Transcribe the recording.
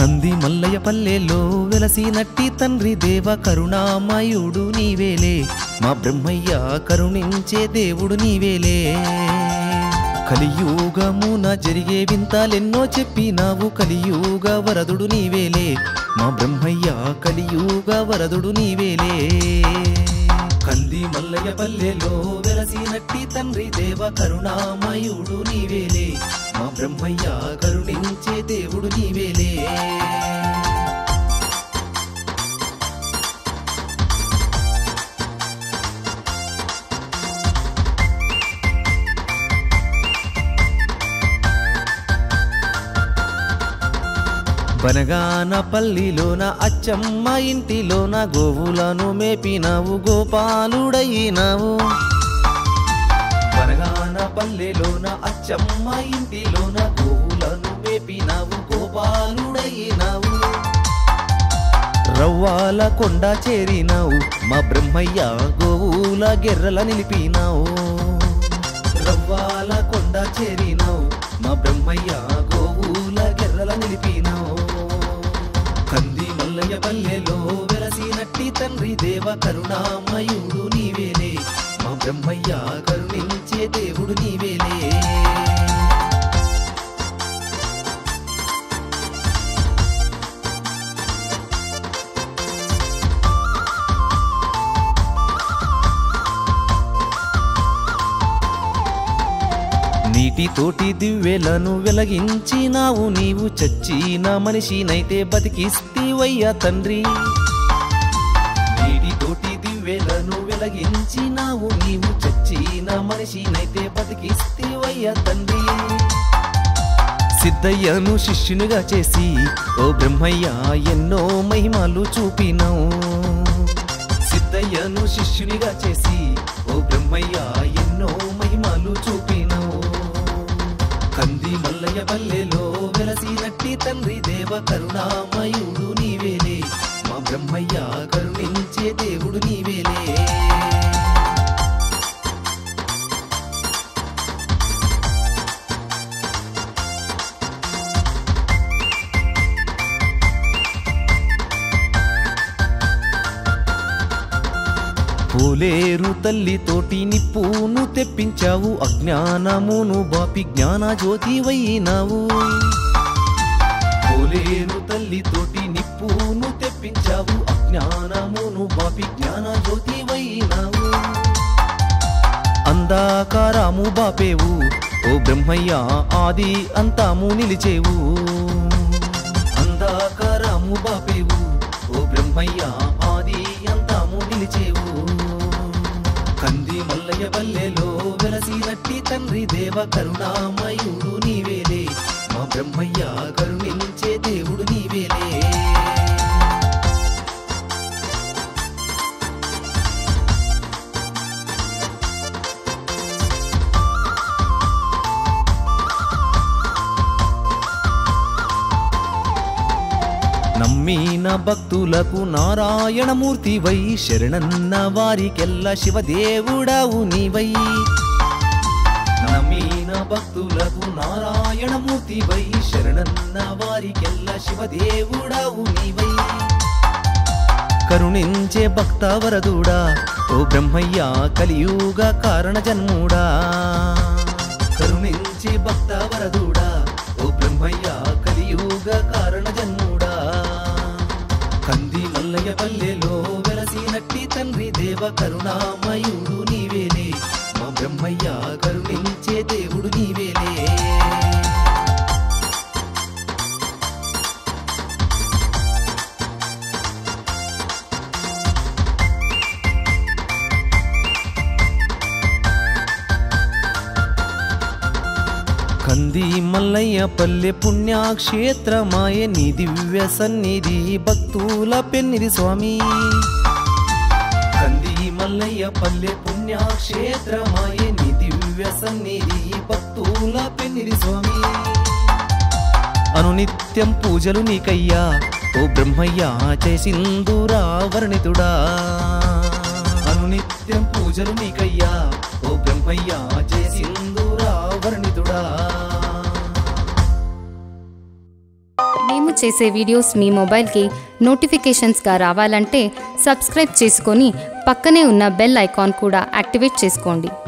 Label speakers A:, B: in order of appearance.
A: కంది మల్లయ్య పల్లెలో వెలసినట్టి తండ్రి దేవ కరుణామయుడు నీవేలే మా బ్రహ్మయ్య కరుణించే దేవుడు నీవేలే కలియుగమున జరిగే వింతాలెన్నో చెప్పినావు కలియుగ వరదుడు నీవేలే మా బ్రహ్మయ్య కలియుగ వరదుడు నీవేలే కంది మల్లయ్య పల్లెలో వెలసినట్టి తండ్రి దేవ కరుణామయుడు నీవేలే మా బ్రహ్మయ్య కరుణించే దేవుడు నీవేలే బనగాన పల్లిలోన అచ్చమ్మ ఇంటిలోన గోవులను మేపినావు గోపాలుడయినావు బనగాన పల్లెలోన అచ్చమ్మ ఇంటిలోన గోవులను మేపినావు గోపాలుడయినావు రవ్వాల కొండ చేరినావు మా బ్రహ్మయ్య గోవుల గెర్రల నిలిపినావు రవ్వాల కొండ చేరినావు మా బ్రహ్మయ్య గోవుల గెర్రల నిలిపినావు కంది మల్లయ్య పల్లెలో వెలసినట్టి తండ్రి దేవ కరుణామయుడు నీవేలే మా బ్రహ్మయ్య కరుణించే దేవుడు నీవేలే నీటితోటి దివ్వెలను వెలగించినావు నీవు చచ్చిన మనిషినైతే బతికిస్తీవయ్యా తండ్రి నీటితోటి దివ్వెలను వెలగించినావు నీవు చచ్చిన మనిషినైతే బతికిస్తీవయ్యా తండ్రి సిద్ధయ్యను శిష్యునిగా చేసి ఓ బ్రహ్మయ్య ఎన్నో మహిమలు చూపినావు సిద్ధయ్యను శిష్యునిగా చేసి ఓ బ్రహ్మయ్య ఎన్నో మహిమలు చూపినావు కంది మల్లయ్య పల్లెలో వెలసినట్టి తండ్రి దేవ కరుణామయుడు నీవేలే మా బ్రహ్మయ్య కరుణించే దేవుడు నీవేలే పోలేరు తల్లితోటి నిప్పును తెప్పించావు అజ్ఞానమును బాపి జ్ఞాన జ్యోతి వైనావు పోలేరు తల్లితోటి నిప్పును తెప్పించావు అజ్ఞానమును బాపి జ్ఞాన జ్యోతి వైనావు అందాకారము బాపేవు ఓ బ్రహ్మయ్య ఆది అంతాము నిలిచేవు అందాకారము బాపేవు ఓ బ్రహ్మయ్య ఆది అంతాము నిలిచేవు కంది మల్లయ్య పల్లెలో వెలసినట్టి తండ్రి దేవ కరుణామయుడు నీవేలే మా బ్రహ్మయ్య కరుణించే దేవుడు నీవేలే నమ్మిన భక్తులకు నారాయణమూర్తి వై శరణన్న వారికెల్ల శివదేవుడవు నీవై నమ్మిన భక్తులకు నారాయణమూర్తి వై శరణన్న వారికెల్ల శివదేవుడవు నీవై కరుణించే భక్త వరదుడా ఓ బ్రహ్మయ్య కలియుగ కారణ జన్ముడా కరుణించే భక్త వరదుడా ఓ బ్రహ్మయ్య కలియుగ కారణ జన్ముడా కంది మల్లయ్య పల్లెలో వెలసినట్టి తండ్రి దేవ కరుణామయుడు నీవేలే మా బ్రహ్మయ్య కరుణించే దేవుడు నీవేలే కంది మల్లయ్య పల్లె పుణ్యక్షేత్రమాయ నీ దివ్య సన్నిధి భక్తుల పెన్నిది స్వామి కంది మల్లయ్య పల్లె పుణ్యక్షేత్రమాయ నీ దివ్య సన్నిధి భక్తుల పెన్నిది స్వామి అనునిత్యం పూజలు నీకయ్యా ఓ బ్రహ్మయ్య చేసిందురా వర్ణితుడా అనునిత్యం పూజలు నీకయ్యా ఓ బ్రహ్మయ్య చేసిందురా వర్ణితుడా
B: మేము చేసే వీడియోస్ మీ మొబైల్కి నోటిఫికేషన్స్గా రావాలంటే సబ్స్క్రైబ్ చేసుకొని పక్కనే ఉన్న బెల్ ఐకాన్ కూడా యాక్టివేట్ చేసుకోండి